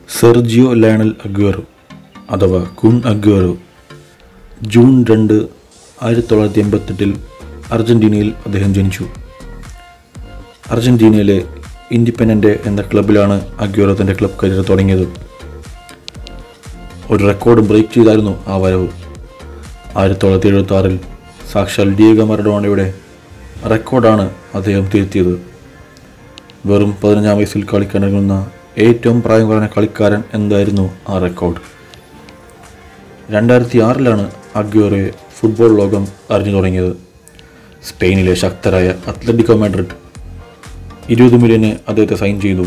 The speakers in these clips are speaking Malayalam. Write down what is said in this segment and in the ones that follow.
സെർജിയോ ലയണൽ അഗ്വേറോ അഥവാ കുൻ അഗ്വേറോ ജൂൺ രണ്ട് ആയിരത്തി തൊള്ളായിരത്തി എൺപത്തെട്ടിൽ അർജൻറ്റീനയിൽ അദ്ദേഹം ജനിച്ചു അർജൻറ്റീനയിലെ ഇൻഡിപെൻഡൻ്റ് എന്ന ക്ലബിലാണ് അഗ്വേറോ തൻ്റെ ക്ലബ് കരിയർ തുടങ്ങിയത് ഒരു റെക്കോർഡ് ബ്രേക്ക് ചെയ്തായിരുന്നു ആ വരവ് ആയിരത്തി തൊള്ളായിരത്തി എഴുപത്തി ആറിൽ സാക്ഷാൽ ഡിയേഗ മറഡോണയുടെ റെക്കോർഡാണ് അദ്ദേഹം തിരുത്തിയത് വെറും പതിനഞ്ചാം വയസ്സിൽ കളിക്കാനിറങ്ങുന്ന ഏറ്റവും പ്രായം കുറഞ്ഞ കളിക്കാരൻ എന്തായിരുന്നു ആ റെക്കോർഡ് രണ്ടായിരത്തി ആറിലാണ് അഗ്യോറെ ഫുട്ബോൾ ലോകം അറിഞ്ഞു തുടങ്ങിയത് സ്പെയിനിലെ ശക്തരായ അത്ലറ്റിക്കോ മാഡ്രിഡ് ഇരുപത് മില്യന് അദ്ദേഹത്തെ സൈൻ ചെയ്തു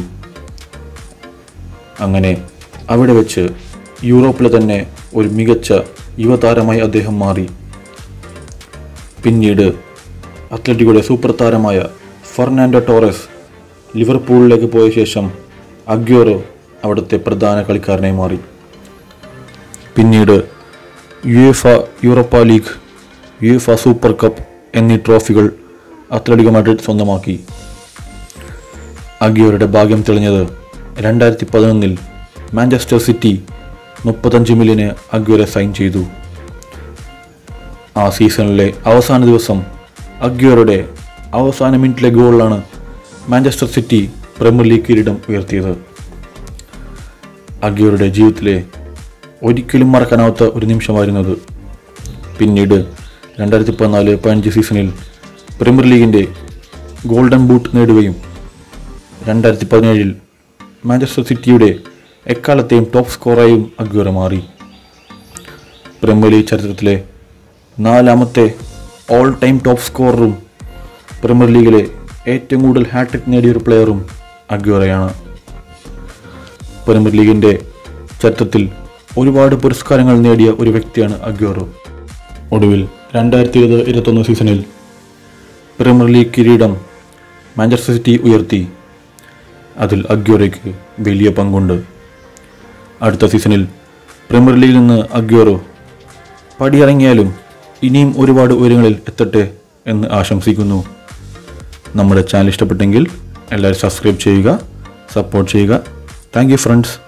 അങ്ങനെ അവിടെ വെച്ച് യൂറോപ്പിലെ തന്നെ ഒരു മികച്ച യുവതാരമായി അദ്ദേഹം മാറി പിന്നീട് അത്ലറ്റിക്കോയുടെ സൂപ്പർ താരമായ ഫെർണാൻഡോ ടോറസ് ലിവർപൂളിലേക്ക് പോയ ശേഷം അഗ്യോറോ അവിടുത്തെ പ്രധാന കളിക്കാരനായി മാറി പിന്നീട് UEFA Europa League UEFA super cup എന്നീ ട്രോഫികൾ അത്ലറ്റിക്കോ മാഡ്രിഡ് സ്വന്തമാക്കി അഗ്യോറുടെ ഭാഗ്യം തെളിഞ്ഞത് രണ്ടായിരത്തി പതിനൊന്നിൽ മാഞ്ചസ്റ്റർ സിറ്റി മുപ്പത്തഞ്ച് മില്യന് അഗ്യോറെ സൈൻ ചെയ്തു ആ സീസണിലെ അവസാന ദിവസം അഗ്യോറുടെ അവസാന മിനിറ്റിലെ ഗോളിലാണ് മാഞ്ചസ്റ്റർ സിറ്റി പ്രീമിയർ ലീഗ് കിരീടം ഉയർത്തിയത് അഗ്യോറുടെ ജീവിതത്തിലെ ഒരിക്കലും മറക്കാനാവാത്ത ഒരു നിമിഷമായിരുന്നത് പിന്നീട് രണ്ടായിരത്തി പതിനാല് പതിനഞ്ച് സീസണിൽ പ്രീമിയർ ലീഗിൻ്റെ ഗോൾഡൻ ബൂട്ട് നേടുകയും രണ്ടായിരത്തി പതിനേഴിൽ മാഞ്ചസ്റ്റർ സിറ്റിയുടെ എക്കാലത്തെയും ടോപ്പ് സ്കോറായും അഗ്യൂറ മാറി പ്രീമിയർ ലീഗ് ചരിത്രത്തിലെ നാലാമത്തെ ഓൾ ടൈം ടോപ്പ് സ്കോററും പ്രീമിയർ ലീഗിലെ ഏറ്റവും കൂടുതൽ ഹാട്രിക് നേടിയ ഒരു പ്ലെയറും അഗ്യൂറയാണ് പ്രീമിയർ ലീഗിൻ്റെ ചരിത്രത്തിൽ ഒരുപാട് പുരസ്കാരങ്ങൾ നേടിയ ഒരു വ്യക്തിയാണ് അഗ്യൂറോ ഒടുവിൽ രണ്ടായിരത്തി ഇരുപത് ഇരുപത്തൊന്ന് സീസണിൽ പ്രീമിയർ ലീഗ് കിരീടം മാഞ്ചസ്റ്റർ സിറ്റി ഉയർത്തി അതിൽ അഗ്യോറയ്ക്ക് വലിയ പങ്കുണ്ട് അടുത്ത സീസണിൽ പ്രീമിയർ ലീഗിൽ നിന്ന് അഗ്യോറോ പടിയിറങ്ങിയാലും ഇനിയും ഒരുപാട് ഉയരങ്ങളിൽ എത്തട്ടെ എന്ന് ആശംസിക്കുന്നു നമ്മുടെ ചാനൽ ഇഷ്ടപ്പെട്ടെങ്കിൽ എല്ലാവരും സബ്സ്ക്രൈബ് ചെയ്യുക സപ്പോർട്ട് ചെയ്യുക താങ്ക് യു ഫ്രണ്ട്സ്